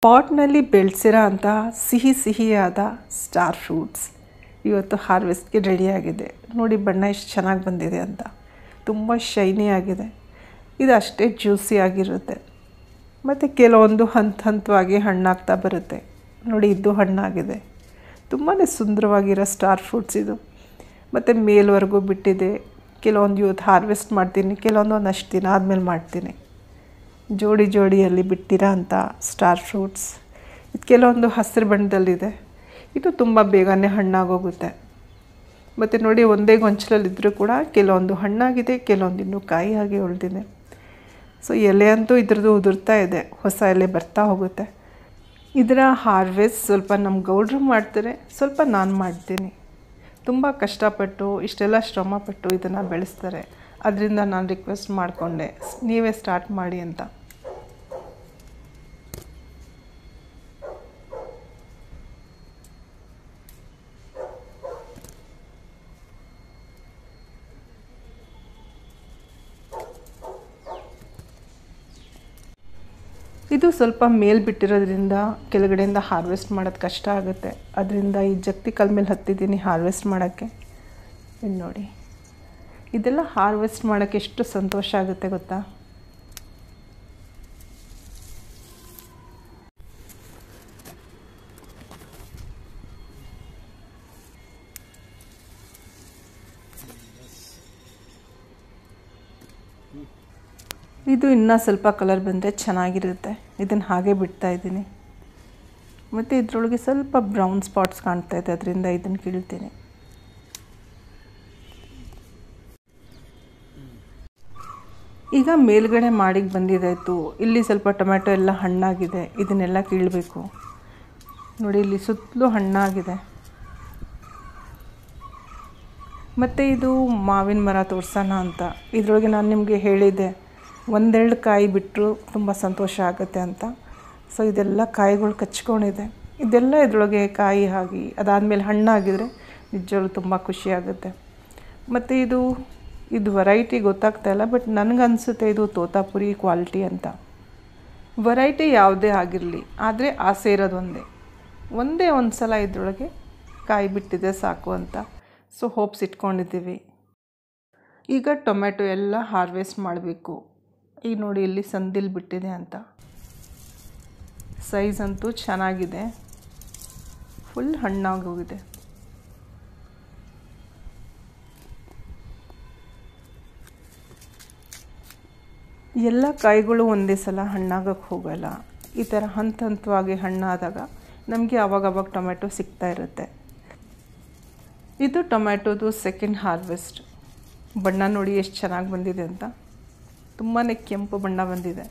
ಪಾಟ್ನಲ್ಲಿ ಬೆಳೆಸಿರೋ ಅಂತಹ ಸಿಹಿ ಸಿಹಿಯಾದ ಸ್ಟಾರ್ ಫ್ರೂಟ್ಸ್ ಇವತ್ತು ಹಾರ್ವೆಸ್ಟ್ಗೆ ರೆಡಿಯಾಗಿದೆ ನೋಡಿ ಬಣ್ಣ ಎಷ್ಟು ಚೆನ್ನಾಗಿ ಬಂದಿದೆ ಅಂತ ತುಂಬ ಶೈನಿ ಆಗಿದೆ ಇದು ಅಷ್ಟೇ ಜ್ಯೂಸಿ ಆಗಿರುತ್ತೆ ಮತ್ತು ಕೆಲವೊಂದು ಹಂತ ಹಂತವಾಗಿ ಹಣ್ಣಾಗ್ತಾ ಬರುತ್ತೆ ನೋಡಿ ಇದು ಹಣ್ಣಾಗಿದೆ ತುಂಬಾ ಸುಂದರವಾಗಿರೋ ಸ್ಟಾರ್ ಫ್ರೂಟ್ಸ್ ಇದು ಮತ್ತು ಮೇಲ್ವರೆಗೂ ಬಿಟ್ಟಿದೆ ಕೆಲವೊಂದು ಇವತ್ತು ಹಾರ್ವೆಸ್ಟ್ ಮಾಡ್ತೀನಿ ಕೆಲವೊಂದು ಒಂದಷ್ಟು ದಿನ ಆದಮೇಲೆ ಮಾಡ್ತೀನಿ ಜೋಡಿ ಜೋಡಿಯಲ್ಲಿ ಬಿಟ್ಟಿರೋ ಅಂಥ ಸ್ಟಾರ್ ಫ್ರೂಟ್ಸ್ ಇದು ಕೆಲವೊಂದು ಹಸಿರು ಬಣ್ಣದಲ್ಲಿದೆ ಇದು ತುಂಬ ಬೇಗನೆ ಹಣ್ಣಾಗೋಗುತ್ತೆ ಮತ್ತು ನೋಡಿ ಒಂದೇ ಗೊಂಚಲಲ್ಲಿದ್ದರೂ ಕೂಡ ಕೆಲವೊಂದು ಹಣ್ಣಾಗಿದೆ ಕೆಲವೊಂದು ಇನ್ನೂ ಕಾಯಿ ಆಗಿ ಉಳಿದಿದೆ ಸೊ ಎಲೆ ಅಂತೂ ಇದ್ರದ್ದು ಉದುರ್ತಾ ಇದೆ ಹೊಸ ಎಲೆ ಬರ್ತಾ ಹೋಗುತ್ತೆ ಇದರ ಹಾರ್ವೆಸ್ಟ್ ಸ್ವಲ್ಪ ನಮ್ಮ ಗೌಡ್ರು ಮಾಡ್ತಾರೆ ಸ್ವಲ್ಪ ನಾನು ಮಾಡ್ತೀನಿ ತುಂಬ ಕಷ್ಟಪಟ್ಟು ಇಷ್ಟೆಲ್ಲ ಶ್ರಮಪಟ್ಟು ಇದನ್ನು ಬೆಳೆಸ್ತಾರೆ ಅದರಿಂದ ನಾನು ರಿಕ್ವೆಸ್ಟ್ ಮಾಡಿಕೊಂಡೆ ನೀವೇ ಸ್ಟಾರ್ಟ್ ಮಾಡಿ ಅಂತ ಇದು ಸ್ವಲ್ಪ ಮೇಲ್ ಬಿಟ್ಟಿರೋದ್ರಿಂದ ಕೆಳಗಡೆಯಿಂದ ಹಾರ್ವೆಸ್ಟ್ ಮಾಡೋದು ಕಷ್ಟ ಆಗುತ್ತೆ ಅದರಿಂದ ಈ ಜಗ್ತಿ ಕಲ್ ಮೇಲೆ ಹತ್ತಿದ್ದೀನಿ ಹಾರ್ವೆಸ್ಟ್ ಮಾಡೋಕ್ಕೆ ಇದು ನೋಡಿ ಇದೆಲ್ಲ ಹಾರ್ವೆಸ್ಟ್ ಮಾಡೋಕ್ಕೆ ಎಷ್ಟು ಸಂತೋಷ ಆಗುತ್ತೆ ಗೊತ್ತಾ ಇದು ಇನ್ನೂ ಸ್ವಲ್ಪ ಕಲರ್ ಬಂದರೆ ಚೆನ್ನಾಗಿರುತ್ತೆ ಇದನ್ನು ಹಾಗೆ ಬಿಡ್ತಾ ಇದ್ದೀನಿ ಮತ್ತು ಇದರೊಳಗೆ ಸ್ವಲ್ಪ ಬ್ರೌನ್ ಸ್ಪಾಟ್ಸ್ ಕಾಣ್ತಾ ಇದೆ ಅದರಿಂದ ಇದನ್ನು ಕೀಳ್ತೀನಿ ಈಗ ಮೇಲ್ಗಡೆ ಮಾಡಿಗೆ ಬಂದಿದ್ದಾಯಿತು ಇಲ್ಲಿ ಸ್ವಲ್ಪ ಟೊಮೆಟೊ ಎಲ್ಲ ಹಣ್ಣಾಗಿದೆ ಇದನ್ನೆಲ್ಲ ಕೀಳಬೇಕು ನೋಡಿ ಇಲ್ಲಿ ಸುತ್ತಲೂ ಹಣ್ಣಾಗಿದೆ ಮತ್ತು ಇದು ಮಾವಿನ ಮರ ತೋರ್ಸೋಣ ಅಂತ ಇದರೊಳಗೆ ನಾನು ನಿಮಗೆ ಹೇಳಿದ್ದೆ ಒಂದೆರಡು ಕಾಯಿ ಬಿಟ್ಟರು ತುಂಬ ಸಂತೋಷ ಆಗುತ್ತೆ ಅಂತ ಸೊ ಇದೆಲ್ಲ ಕಾಯಿಗಳು ಕಚ್ಕೊಂಡಿದೆ ಇದೆಲ್ಲ ಇದರೊಳಗೆ ಕಾಯಿ ಆಗಿ ಅದಾದಮೇಲೆ ಹಣ್ಣಾಗಿದ್ರೆ ನಿಜವಾಗ್ಲೂ ತುಂಬ ಖುಷಿಯಾಗುತ್ತೆ ಮತ್ತು ಇದು ಇದು ವೆರೈಟಿ ಗೊತ್ತಾಗ್ತಾ ಇಲ್ಲ ಬಟ್ ನನಗನ್ಸುತ್ತೆ ಇದು ತೋತಾಪುರಿ ಕ್ವಾಲಿಟಿ ಅಂತ ವೆರೈಟಿ ಯಾವುದೇ ಆಗಿರಲಿ ಆದರೆ ಆಸೆ ಇರೋದು ಒಂದೇ ಒಂದೇ ಒಂದು ಸಲ ಇದರೊಳಗೆ ಕಾಯಿ ಬಿಟ್ಟಿದೆ ಸಾಕು ಅಂತ ಸೊ ಹೋಪ್ಸ್ ಇಟ್ಕೊಂಡಿದ್ದೀವಿ ಈಗ ಟೊಮೆಟೊ ಎಲ್ಲ ಹಾರ್ವೆಸ್ಟ್ ಮಾಡಬೇಕು ಈಗ ನೋಡಿ ಇಲ್ಲಿ ಸಂದಿಲ್ ಬಿಟ್ಟಿದೆ ಅಂತ ಸೈಜ್ ಅಂತೂ ಚೆನ್ನಾಗಿದೆ ಫುಲ್ ಹಣ್ಣಾಗಿ ಹೋಗಿದೆ ಎಲ್ಲ ಕಾಯಿಗಳು ಒಂದೇ ಸಲ ಹಣ್ಣಾಗಕ್ಕೆ ಹೋಗಲ್ಲ ಈ ಥರ ಹಂತ ಹಂತವಾಗಿ ಹಣ್ಣಾದಾಗ ನಮಗೆ ಅವಾಗವಾಗ ಟೊಮೆಟೊ ಸಿಗ್ತಾ ಇರುತ್ತೆ ಇದು ಟೊಮ್ಯಾಟೊದು ಸೆಕೆಂಡ್ ಹಾರ್ವೆಸ್ಟ್ ಬಣ್ಣ ನೋಡಿ ಎಷ್ಟು ಚೆನ್ನಾಗಿ ಬಂದಿದೆ ಅಂತ ತುಂಬಾ ಕೆಂಪು ಬಣ್ಣ ಬಂದಿದೆ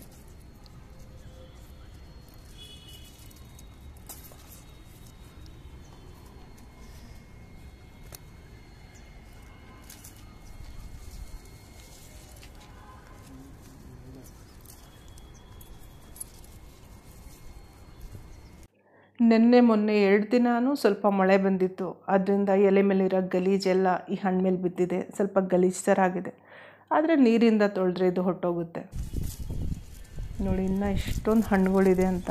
ನಿನ್ನೆ ಮೊನ್ನೆ ಎರಡು ದಿನಾನೂ ಸ್ವಲ್ಪ ಮಳೆ ಬಂದಿತ್ತು ಅದರಿಂದ ಎಲೆ ಮೇಲಿರೋ ಗಲೀಜೆಲ್ಲ ಈ ಹಣ್ಣು ಮೇಲೆ ಬಿದ್ದಿದೆ ಸ್ವಲ್ಪ ಗಲೀಜು ಥರ ಆಗಿದೆ ಆದರೆ ನೀರಿಂದ ತೊಳೆದ್ರೆ ಇದು ಹೊಟ್ಟೋಗುತ್ತೆ ನೋಡಿ ಇನ್ನೂ ಇಷ್ಟೊಂದು ಹಣ್ಣುಗಳಿದೆ ಅಂತ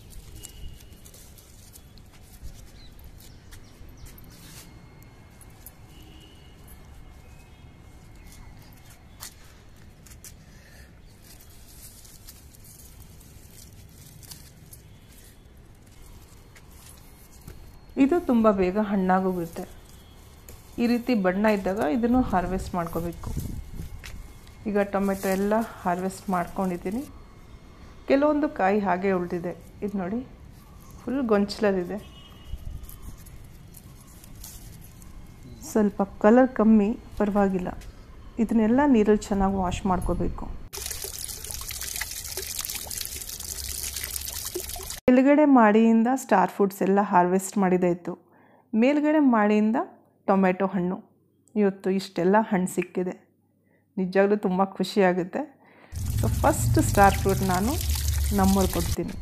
ಇದು ತುಂಬ ಬೇಗ ಹಣ್ಣಾಗೋಗುತ್ತೆ ಈ ರೀತಿ ಬಣ್ಣ ಇದ್ದಾಗ ಇದನ್ನು ಹಾರ್ವೆಸ್ಟ್ ಮಾಡ್ಕೋಬೇಕು ಈಗ ಟೊಮೆಟೊ ಎಲ್ಲ ಹಾರ್ವೆಸ್ಟ್ ಮಾಡ್ಕೊಂಡಿದ್ದೀನಿ ಕೆಲವೊಂದು ಕಾಯಿ ಹಾಗೆ ಉಳಿದಿದೆ ಇದು ನೋಡಿ ಫುಲ್ ಗೊಂಚಲಲ್ಲಿದೆ ಸ್ವಲ್ಪ ಕಲರ್ ಕಮ್ಮಿ ಪರವಾಗಿಲ್ಲ ಇದನ್ನೆಲ್ಲ ನೀರಲ್ಲಿ ಚೆನ್ನಾಗಿ ವಾಶ್ ಮಾಡ್ಕೋಬೇಕು ಕೆಳಗಡೆ ಮಾಡಿಯಿಂದ ಸ್ಟಾರ್ ಫುಡ್ಸ್ ಎಲ್ಲ ಹಾರ್ವೆಸ್ಟ್ ಮಾಡಿದಾಯಿತು ಮೇಲ್ಗಡೆ ಮಾಡಿಯಿಂದ ಟೊಮೆಟೊ ಹಣ್ಣು ಇವತ್ತು ಇಷ್ಟೆಲ್ಲ ಹಣ್ಣು ಸಿಕ್ಕಿದೆ ನಿಜವಾಗ್ಲೂ ತುಂಬ ಖುಷಿಯಾಗುತ್ತೆ ಸೊ ಫಸ್ಟ್ ಸ್ಟಾರ್ ಫ್ರೂಟ್ ನಾನು ನಮ್ಮವ್ರು ಕೊಡ್ತೀನಿ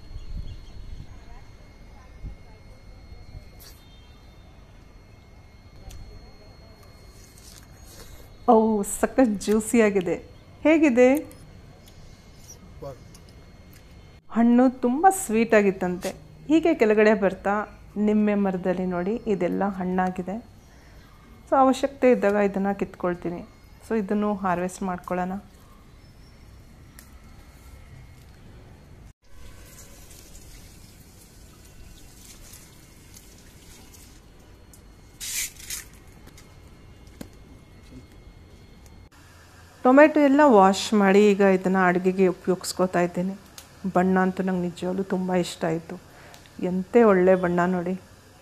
ಅವು ಸಖತ್ ಜ್ಯೂಸಿಯಾಗಿದೆ ಹೇಗಿದೆ ಹಣ್ಣು ತುಂಬ ಸ್ವೀಟಾಗಿತ್ತಂತೆ ಹೀಗೆ ಕೆಳಗಡೆ ಬರ್ತಾ ನಿಂಬೆ ಮರದಲ್ಲಿ ನೋಡಿ ಇದೆಲ್ಲ ಹಣ್ಣಾಗಿದೆ ಸೊ ಅವಶ್ಯಕತೆ ಇದ್ದಾಗ ಇದನ್ನು ಕಿತ್ಕೊಳ್ತೀನಿ ಸೊ ಇದನ್ನು ಹಾರ್ವೆಸ್ಟ್ ಮಾಡ್ಕೊಳ್ಳೋಣ ಟೊಮೆಟೊ ಎಲ್ಲ ವಾಶ್ ಮಾಡಿ ಈಗ ಇದನ್ನು ಅಡುಗೆಗೆ ಉಪಯೋಗಿಸ್ಕೋತಾ ಇದ್ದೀನಿ ಬಣ್ಣ ಅಂತೂ ನಂಗೆ ನಿಜವಾಗ್ಲೂ ತುಂಬ ಇಷ್ಟ ಆಯಿತು ಎಂತೆ ಒಳ್ಳೆ ಬಣ್ಣ ನೋಡಿ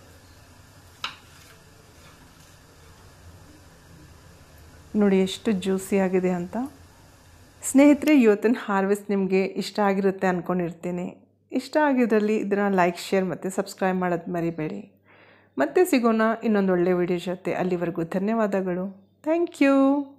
ನೋಡಿ ಎಷ್ಟು ಜ್ಯೂಸಿ ಆಗಿದೆ ಅಂತ ಸ್ನೇಹಿತರೆ ಇವತ್ತಿನ ಹಾರ್ವೆಸ್ಟ್ ನಿಮಗೆ ಇಷ್ಟ ಆಗಿರುತ್ತೆ ಅಂದ್ಕೊಂಡಿರ್ತೀನಿ ಇಷ್ಟ ಆಗಿದ್ರಲ್ಲಿ ಇದನ್ನು ಲೈಕ್ ಶೇರ್ ಮತ್ತು ಸಬ್ಸ್ಕ್ರೈಬ್ ಮಾಡೋದು ಮರಿಬೇಡಿ ಮತ್ತೆ ಸಿಗೋಣ ಇನ್ನೊಂದು ಒಳ್ಳೆಯ ವಿಡಿಯೋ ಜೊತೆ ಅಲ್ಲಿವರೆಗೂ ಧನ್ಯವಾದಗಳು ಥ್ಯಾಂಕ್ ಯು